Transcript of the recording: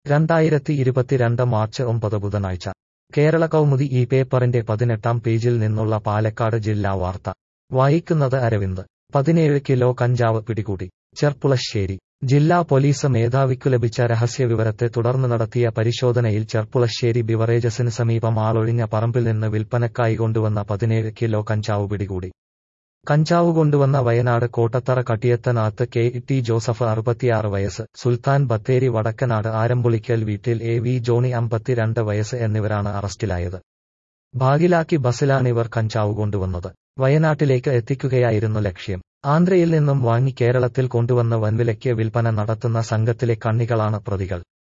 രണ്ടായിരത്തി ഇരുപത്തിരണ്ട് മാർച്ച് ഒമ്പത് ബുധനാഴ്ച കേരള കൗമുദി ഈ പേപ്പറിന്റെ പതിനെട്ടാം പേജിൽ നിന്നുള്ള പാലക്കാട് ജില്ലാ വാർത്ത വായിക്കുന്നത് അരവിന്ദ് പതിനേഴ് കിലോ കഞ്ചാവ് പിടികൂടി ചെർപ്പുളശ്ശേരി ജില്ലാ പോലീസ് മേധാവിക്കു ലഭിച്ച രഹസ്യവിവരത്തെ തുടർന്ന് നടത്തിയ പരിശോധനയിൽ ചെർപ്പുളശ്ശേരി ബിവറേജസിന് സമീപം ആളൊഴിഞ്ഞ പറമ്പിൽ നിന്ന് വിൽപ്പനക്കായി കൊണ്ടുവന്ന പതിനേഴ് കിലോ കഞ്ചാവ് പിടികൂടി കഞ്ചാവ് കൊണ്ടുവന്ന Wayanad Kottathara Kattiyathanath K T Joseph അറുപത്തിയാറ് വയസ്സ് സുൽത്താൻ ബത്തേരി വടക്കനാട് ആരമ്പുളിക്കൽ വീട്ടിൽ എ വി ജോണി അമ്പത്തിരണ്ട് വയസ്സ് എന്നിവരാണ് അറസ്റ്റിലായത് ഭാഗിലാക്കി ബസ്സിലാണിവർ കഞ്ചാവ് കൊണ്ടുവന്നത് വയനാട്ടിലേക്ക് എത്തിക്കുകയായിരുന്നു ലക്ഷ്യം ആന്ധ്രയിൽ നിന്നും വാങ്ങി കേരളത്തിൽ കൊണ്ടുവന്ന് വൻവിലയ്ക്ക് വിൽപ്പന നടത്തുന്ന സംഘത്തിലെ കണ്ണികളാണ് പ്രതികൾ